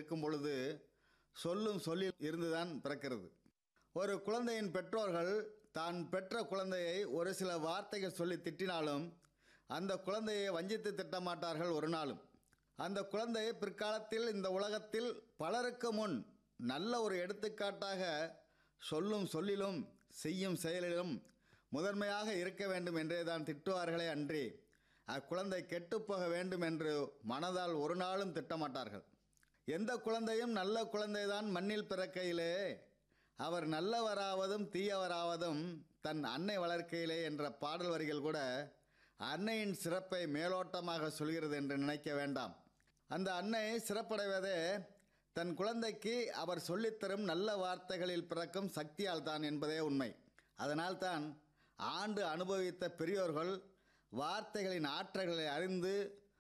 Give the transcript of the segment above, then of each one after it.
இருக்கும் பொழுது சொல்லும் சொல்லில் இருந்துதான் பிறக்கிறது ஒரு குழந்தையின் பெற்றோர்கள் தான் பெற்ற குழந்தையை ஒரு சில வார்த்தைகள் சொல்லி திட்டினாலும் அந்த குழந்தையை வஞ்சித்து திட்டமாட்டார்கள் ஒரு நாளும் அந்த குழந்தை பிற்காலத்தில் இந்த உலகத்தில் பலருக்கு முன் நல்ல ஒரு எடுத்துக்காட்டாக சொல்லும் சொல்லிலும் செய்யும் செயலிலும் முதன்மையாக இருக்க வேண்டும் என்றே தான் திட்டுவார்களே அன்றி அக்குழந்தை கெட்டுப்போக வேண்டும் என்று மனதால் ஒரு நாளும் திட்டமாட்டார்கள் எந்த குழந்தையும் நல்ல குழந்தைதான் மண்ணில் பிறக்கையிலே அவர் நல்லவராவதும் தீயவராவதும் தன் அன்னை வளர்க்கையிலே என்ற பாடல் வரிகள் கூட அன்னையின் சிறப்பை மேலோட்டமாக சொல்கிறது என்று நினைக்க வேண்டாம் அந்த அன்னை சிறப்படைவதே தன் குழந்தைக்கு அவர் சொல்லித்தரும் நல்ல வார்த்தைகளில் பிறக்கும் சக்தியால் தான் என்பதே உண்மை அதனால்தான் ஆண்டு அனுபவித்த பெரியோர்கள் வார்த்தைகளின் ஆற்றல்களை அறிந்து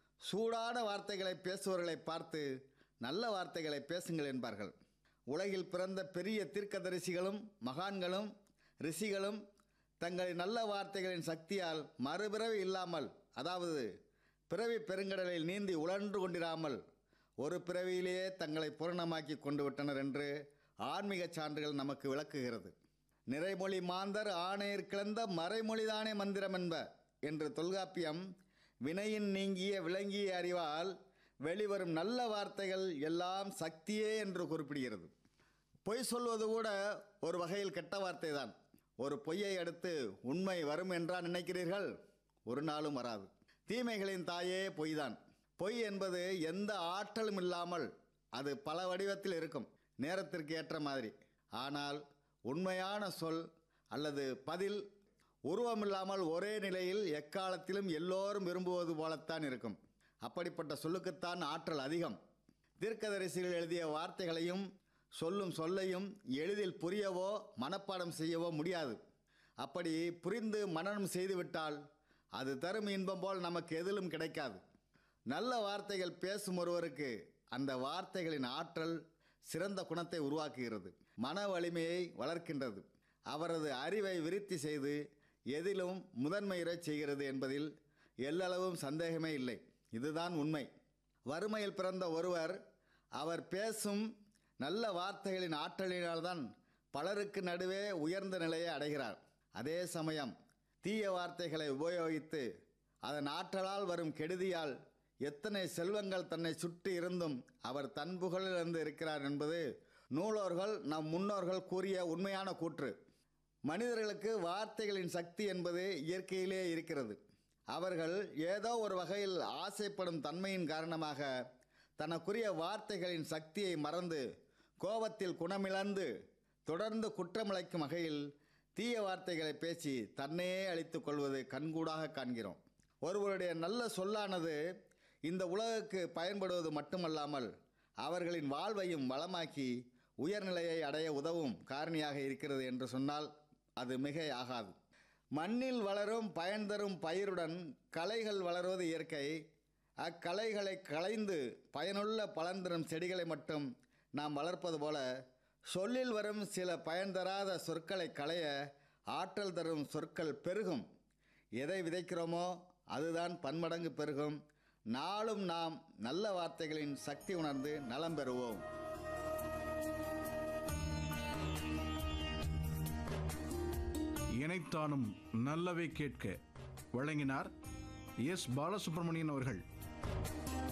சூடான வார்த்தைகளை பேசுபவர்களை பார்த்து நல்ல வார்த்தைகளை பேசுங்கள் என்பார்கள் உலகில் பிறந்த பெரிய தீர்க்கதரிசிகளும் மகான்களும் ரிஷிகளும் தங்களின் நல்ல வார்த்தைகளின் சக்தியால் மறுபிறவி இல்லாமல் அதாவது பிறவி பெருங்கடலில் நீந்தி உழன்று கொண்டிராமல் ஒரு பிறவியிலேயே தங்களை பூரணமாக்கி கொண்டு விட்டனர் என்று ஆன்மீக சான்றுகள் நமக்கு விளக்குகிறது நிறைமொழி மாந்தர் ஆணையர் கிளந்த மறைமொழிதானே மந்திரம் என்ப என்று தொல்காப்பியம் வினையின் நீங்கிய விளங்கிய அறிவால் வெளிவரும் நல்ல வார்த்தைகள் எல்லாம் சக்தியே என்று குறிப்பிடுகிறது பொய் சொல்வது கூட ஒரு வகையில் கெட்ட வார்த்தை தான் ஒரு பொய்யை அடுத்து உண்மை வரும் என்றா நினைக்கிறீர்கள் ஒரு நாளும் வராது தீமைகளின் தாயே பொய்தான் பொய் என்பது எந்த ஆற்றலும் இல்லாமல் அது பல வடிவத்தில் இருக்கும் நேரத்திற்கு ஏற்ற மாதிரி ஆனால் உண்மையான சொல் அல்லது பதில் உருவமில்லாமல் ஒரே நிலையில் எக்காலத்திலும் எல்லோரும் விரும்புவது போலத்தான் இருக்கும் அப்படிப்பட்ட சொல்லுக்குத்தான் ஆற்றல் அதிகம் தீர்க்கதரிசிகள் எழுதிய வார்த்தைகளையும் சொல்லும் சொல்லையும் எளிதில் புரியவோ மனப்பாடம் செய்யவோ முடியாது அப்படி புரிந்து மனனம் செய்துவிட்டால் அது தரும் இன்பம் போல் நமக்கு எதிலும் கிடைக்காது நல்ல வார்த்தைகள் பேசும் ஒருவருக்கு அந்த வார்த்தைகளின் ஆற்றல் சிறந்த குணத்தை உருவாக்குகிறது மன வலிமையை வளர்க்கின்றது அவரது அறிவை விருத்தி செய்து எதிலும் முதன்மையுறச் செய்கிறது என்பதில் எல்லளவும் சந்தேகமே இல்லை இதுதான் உண்மை வறுமையில் பிறந்த ஒருவர் அவர் பேசும் நல்ல வார்த்தைகளின் ஆற்றலினால்தான் பலருக்கு நடுவே உயர்ந்த நிலையை அடைகிறார் அதே சமயம் தீய வார்த்தைகளை உபயோகித்து அதன் ஆற்றலால் வரும் கெடுதியால் எத்தனை செல்வங்கள் தன்னை சுற்றி இருந்தும் அவர் தன் புகழிலிருந்து இருக்கிறார் என்பது நூலோர்கள் நம் முன்னோர்கள் கூறிய உண்மையான கூற்று மனிதர்களுக்கு வார்த்தைகளின் சக்தி என்பது இயற்கையிலே இருக்கிறது அவர்கள் ஏதோ ஒரு வகையில் ஆசைப்படும் தன்மையின் காரணமாக தனக்குரிய வார்த்தைகளின் சக்தியை மறந்து கோபத்தில் குணமிழந்து தொடர்ந்து குற்றமிழைக்கும் வகையில் தீய வார்த்தைகளை பேசி தன்னையே அழித்துக் கொள்வது கண்கூடாக காண்கிறோம் ஒருவருடைய நல்ல சொல்லானது இந்த உலகுக்கு பயன்படுவது மட்டுமல்லாமல் அவர்களின் வாழ்வையும் வளமாக்கி உயர்நிலையை அடைய உதவும் காரணியாக இருக்கிறது என்று சொன்னால் அது மிக ஆகாது மண்ணில் வளரும் பயன் தரும் பயிருடன் களைகள் வளருவது இயற்கை அக்களைகளை களைந்து பயனுள்ள பலன் தரும் செடிகளை மட்டும் நாம் வளர்ப்பது போல சொல்லில் வரும் சில பயன் தராத சொற்களை களைய ஆற்றல் தரும் சொற்கள் பெருகும் எதை விதைக்கிறோமோ அதுதான் பன்மடங்கு பெருகும் நாளும் நாம் நல்ல வார்த்தைகளின் சக்தி உணர்ந்து நலம் பெறுவோம் இணைத்தானும் நல்லவை கேட்க வழங்கினார் எஸ் பாலசுப்ரமணியன் அவர்கள்